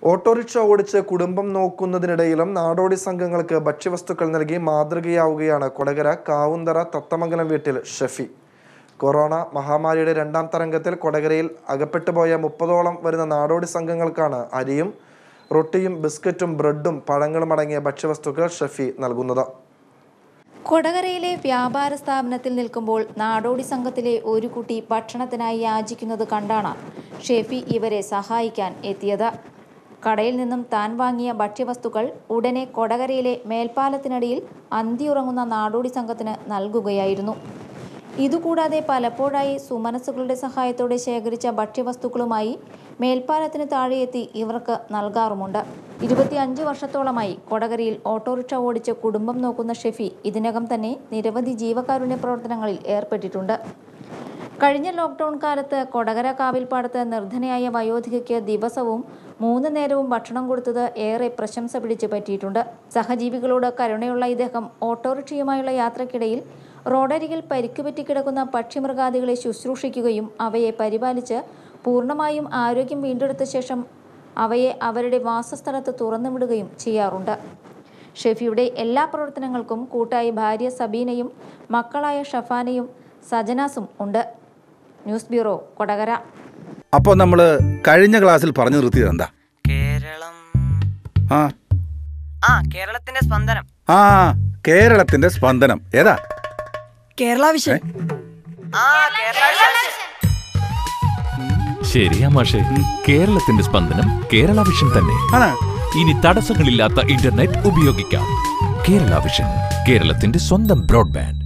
Autorickshaw ഓടിച്ച് കുടുംബം നോക്കുന്നതിനിടയിലും നാടോടി സംഘങ്ങൾക്ക് ഭക്ഷ്യവസ്തുക്കൾ നൽകി മാതൃകയാവുകയാണ് കൊടകര കാവുന്തറ തത്തമംഗലം വീട്ടിൽ ഷെഫി കൊറോണ മഹാമാരിയുടെ രണ്ടാം തരംഗത്തിൽ കൊടകരയിൽ അകപ്പെട്ടുപോയ മുപ്പതോളം വരുന്ന നാടോടി സംഘങ്ങൾക്കാണ് അരിയും റൊട്ടിയും ബിസ്ക്കറ്റും ബ്രെഡും പഴങ്ങളും അടങ്ങിയ ഭക്ഷ്യവസ്തുക്കൾ ഷെഫി നൽകുന്നത് കൊടകരയിലെ വ്യാപാര സ്ഥാപനത്തിൽ നിൽക്കുമ്പോൾ നാടോടി സംഘത്തിലെ ഒരു കുട്ടി ഭക്ഷണത്തിനായി യാചിക്കുന്നത് കണ്ടാണ് ഷെഫി ഇവരെ സഹായിക്കാൻ എത്തിയത് കടയിൽ നിന്നും താൻ വാങ്ങിയ ഭക്ഷ്യവസ്തുക്കൾ ഉടനെ കൊടകരയിലെ മേൽപ്പാലത്തിനടിയിൽ അന്തിയുറങ്ങുന്ന നാടോടി സംഘത്തിന് നൽകുകയായിരുന്നു ഇതുകൂടാതെ പലപ്പോഴായി സുമനസ്സുകളുടെ സഹായത്തോടെ ശേഖരിച്ച ഭക്ഷ്യവസ്തുക്കളുമായി മേൽപ്പാലത്തിന് താഴെയെത്തി ഇവർക്ക് നൽകാറുമുണ്ട് ഇരുപത്തിയഞ്ച് വർഷത്തോളമായി കൊടകരയിൽ ഓട്ടോറിക്ഷ ഓടിച്ച് കുടുംബം നോക്കുന്ന ഷെഫി ഇതിനകം തന്നെ നിരവധി ജീവകാരുണ്യ പ്രവർത്തനങ്ങളിൽ ഏർപ്പെട്ടിട്ടുണ്ട് കഴിഞ്ഞ ലോക്ക്ഡൌൺ കാലത്ത് കൊടകര കാവിൽപ്പാടത്ത് നിർധനയായ വയോധികയ്ക്ക് ദിവസവും മൂന്ന് നേരവും ഭക്ഷണം കൊടുത്തത് ഏറെ പ്രശംസ പിടിച്ചു പറ്റിയിട്ടുണ്ട് സഹജീവികളോട് കരുണയുള്ള ഇദ്ദേഹം ഓട്ടോറിക്ഷയുമായുള്ള യാത്രക്കിടയിൽ റോഡരികിൽ പരിക്കുപറ്റി കിടക്കുന്ന പക്ഷിമൃഗാദികളെ ശുശ്രൂഷിക്കുകയും അവയെ പരിപാലിച്ച് പൂർണ്ണമായും ആരോഗ്യം വീണ്ടെടുത്ത ശേഷം അവയെ അവരുടെ വാസസ്ഥലത്ത് തുറന്നുവിടുകയും ചെയ്യാറുണ്ട് ഷെഫിയുടെ എല്ലാ പ്രവർത്തനങ്ങൾക്കും കൂട്ടായി ഭാര്യ സബീനയും മക്കളായ ഷഫാനയും സജനാസും ഉണ്ട് ന്യൂസ് ബ്യൂറോ കൊടകര അപ്പോൾ നമ്മൾ കഴിഞ്ഞ ക്ലാസ്സിൽ പറഞ്ഞു നിർത്തിയത് എന്താ കേരളം ആ ആ കേരളത്തിന്റെ സ്പന്ദനം ആ കേരളത്തിന്റെ സ്പന്ദനം ഏതാ കേരള വിഷൻ ആ കേരള വിഷൻ. ശരിയാ മാഷേ കേരളത്തിന്റെ സ്പന്ദനം കേരള വിഷൻ തന്നെ ആണ് ഇനി തടസ്സങ്ങളില്ലാത്ത ഇന്റർനെറ്റ് ഉപയോഗിക്കാം കേരള വിഷൻ കേരളത്തിന്റെ സ്വന്തം ബ്രോഡ്ബാൻഡ്